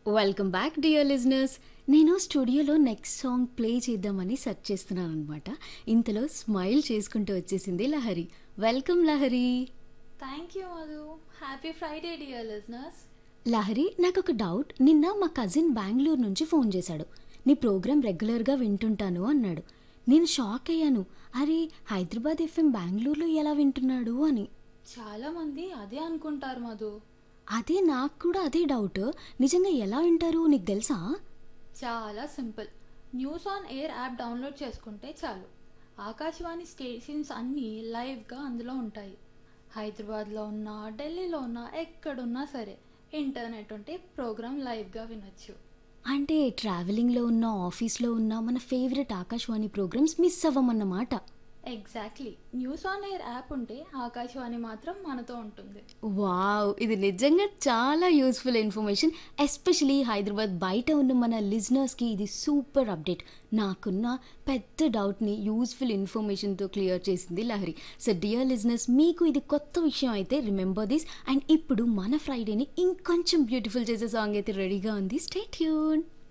welcome back dear listeners నేను స్టూడియోలో next song play చేద్దామని సెర్చ్ చేస్తున్నాను అనమాట ఇంతలో స్మైల్ చేసుకుంటూ వచ్చేసింది Lahari welcome Lahari thank you Madhu happy Friday dear listeners Lahari నాకు ఒక డౌట్ నిన్న మా కజిన్ బెంగళూరు నుంచి ఫోన్ చేశాడు నీ ప్రోగ్రామ్ రెగ్యులర్గా వింటుంటాను అన్నాడు నేను షాక్ అయ్యాను అరే హైదరాబాద్ ఎఫ్ఎం బెంగళూరులో ఎలా వింటున్నాడు అని చాలామంది అదే అనుకుంటారు మధు అదే నాకు కూడా అదే డౌట్ నిజంగా ఎలా వింటారు నీకు తెలుసా చాలా simple news on air app download చేసుకుంటే చాలు ఆకాశవాణి స్టేషన్స్ అన్నీ లైవ్గా అందులో ఉంటాయి హైదరాబాద్లో ఉన్నా ఢిల్లీలో ఉన్నా ఎక్కడున్నా సరే ఇంటర్నెట్ ఉంటే ప్రోగ్రామ్ లైవ్గా వినొచ్చు అంటే ట్రావెలింగ్లో ఉన్న ఆఫీస్లో ఉన్న మన ఫేవరెట్ ఆకాశవాణి ప్రోగ్రామ్స్ మిస్ అవ్వమన్నమాట exactly news on air app ఉంటే ఆకాశవాణి మాత్రం మనతో ఉంటుంది వావ్ ఇది నిజంగా చాలా యూస్ఫుల్ ఇన్ఫర్మేషన్ ఎస్పెషలీ హైదరాబాద్ బయట ఉన్న మన లిజనర్స్కి ఇది సూపర్ అప్డేట్ నాకున్న పెద్ద డౌట్ని యూస్ఫుల్ ఇన్ఫర్మేషన్తో క్లియర్ చేసింది లహరి సో డియర్ లిజనర్స్ మీకు ఇది కొత్త విషయం అయితే రిమెంబర్ దిస్ అండ్ ఇప్పుడు మన ఫ్రైడేని ఇంకొంచెం బ్యూటిఫుల్ చేసే సాంగ్ అయితే రెడీగా ఉంది స్టే ట్యూన్